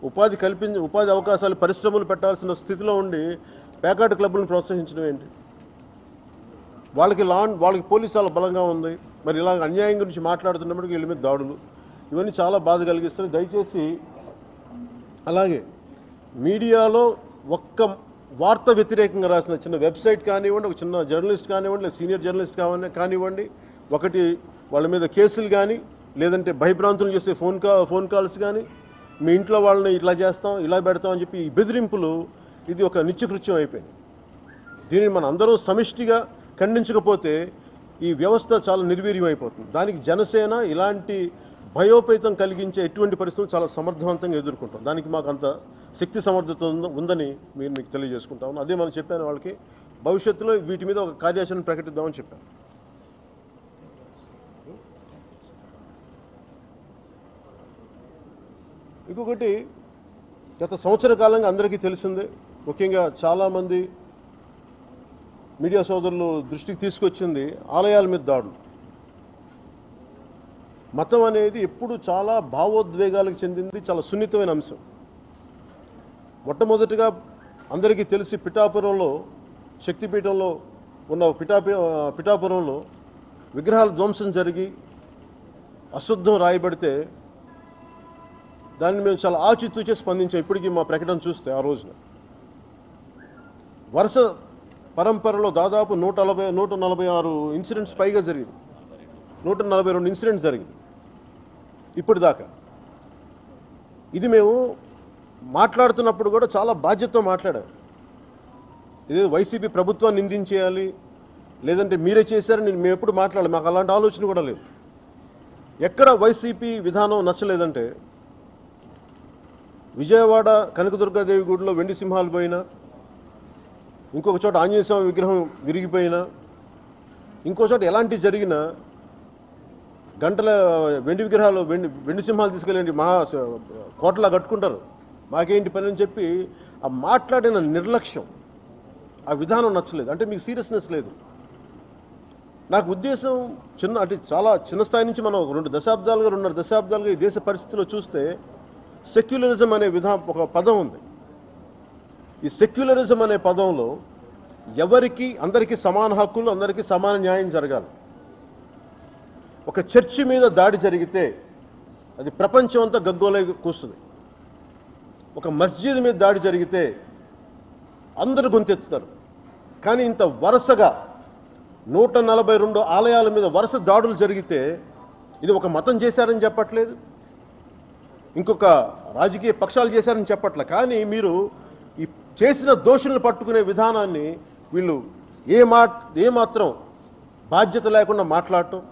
ఉపాధి కల్పించి ఉపాధి అవకాశాలు పరిశ్రమలు పెట్టాల్సిన స్థితిలో ఉండి పేకాట క్లబ్లను ప్రోత్సహించడం ఏంటి వాళ్ళకి లాన్ వాళ్ళకి పోలీసు చాలా బలంగా ఉంది మరి ఇలా అన్యాయం గురించి మాట్లాడుతున్నప్పటికీ వీళ్ళ మీద దాడులు ఇవన్నీ చాలా బాధ కలిగిస్తున్నాయి దయచేసి అలాగే మీడియాలో ఒక్క వార్త వ్యతిరేకంగా రాసిన చిన్న వెబ్సైట్ కానివ్వండి ఒక చిన్న జర్నలిస్ట్ కానివ్వండి లేదా సీనియర్ జర్నలిస్ట్ కావాలి కానివ్వండి ఒకటి వాళ్ళ మీద కేసులు కానీ లేదంటే భయభ్రాంతులు చేసే ఫోన్ కా ఫోన్ కాల్స్ కానీ మీ ఇంట్లో వాళ్ళని ఇట్లా చేస్తాం ఇలా పెడతాం అని చెప్పి ఈ బెదిరింపులు ఇది ఒక నిత్యకృత్యం అయిపోయింది దీనిని మన అందరూ సమిష్టిగా ఖండించకపోతే ఈ వ్యవస్థ చాలా నిర్వీర్యం అయిపోతుంది దానికి జనసేన ఇలాంటి భయోపేతం కలిగించే ఎటువంటి పరిస్థితులు చాలా సమర్థవంతంగా ఎదుర్కొంటాం దానికి మాకు అంత శక్తి సమర్థత ఉంద- ఉందని మీరు మీకు తెలియజేసుకుంటాము అదే మనం చెప్పాను వాళ్ళకి భవిష్యత్తులో వీటి మీద ఒక కార్యాచరణ ప్రకటిద్దామని చెప్పాను ఇంకొకటి గత సంవత్సర కాలంగా అందరికీ తెలిసిందే ముఖ్యంగా చాలామంది మీడియా సోదరులు దృష్టికి తీసుకొచ్చింది ఆలయాల మీద దాడులు మతం అనేది ఎప్పుడు చాలా భావోద్వేగాలకు చెందింది చాలా సున్నితమైన అంశం మొట్టమొదటిగా అందరికీ తెలిసి పిఠాపురంలో శక్తిపీఠంలో ఉన్న పిఠాపి పిఠాపురంలో విగ్రహాల ధ్వంసం జరిగి అశుద్ధం రాయబడితే దాన్ని మేము చాలా ఆచితూచే స్పందించాం ఇప్పటికీ మా ప్రకటన చూస్తే ఆ రోజున వరుస పరంపరలో దాదాపు నూట నలభై నూట నలభై ఆరు ఇన్సిడెంట్స్ పైగా జరిగింది నూట నలభై రెండు ఇన్సిడెంట్స్ జరిగింది ఇప్పటిదాకా ఇది మేము మాట్లాడుతున్నప్పుడు కూడా చాలా బాధ్యతతో మాట్లాడాం ఇది వైసీపీ ప్రభుత్వాన్ని నిందించేయాలి లేదంటే మీరే చేశారని నేను మేము ఎప్పుడు మాట్లాడాలి మాకు అలాంటి ఆలోచన కూడా లేదు ఎక్కడ వైసీపీ విధానం నచ్చలేదంటే విజయవాడ కనకదుర్గాదేవి గుడిలో వెండి సింహాలు పోయినా ఇంకొక చోట ఆంజనేయ స్వామి విగ్రహం విరిగిపోయినా ఇంకో చోట ఎలాంటి జరిగినా గంటల వెండి విగ్రహాలు వెండి వెండి సింహాలు తీసుకెళ్ళండి మహా కోటలా కట్టుకుంటారు మాకేంటి పని అని చెప్పి ఆ మాట్లాడిన నిర్లక్ష్యం ఆ విధానం నచ్చలేదు అంటే మీకు సీరియస్నెస్ లేదు నాకు ఉద్దేశం చిన్న అంటే చాలా చిన్న స్థాయి నుంచి మనం ఒక రెండు దశాబ్దాలుగా రెండున్నర దశాబ్దాలుగా ఈ దేశ పరిస్థితిలో చూస్తే సెక్యులరిజం అనే విధా ఒక పదం ఉంది ఈ సెక్యులరిజం అనే పదంలో ఎవరికి అందరికీ సమాన హక్కులు అందరికీ సమాన న్యాయం జరగాలి ఒక చర్చి మీద దాడి జరిగితే అది ప్రపంచం అంతా గగ్గోలై కూస్తుంది ఒక మస్జిద్ మీద దాడి జరిగితే అందరు గొంతెత్తుతారు కానీ ఇంత వరుసగా నూట నలభై రెండు ఆలయాల మీద వరుస దాడులు జరిగితే ఇది ఒక మతం చేశారని చెప్పట్లేదు ఇంకొక రాజకీయ పక్షాలు చేశారని చెప్పట్లే కానీ మీరు ఈ చేసిన దోషులను పట్టుకునే విధానాన్ని వీళ్ళు ఏ మా ఏ మాత్రం బాధ్యత లేకుండా మాట్లాడటం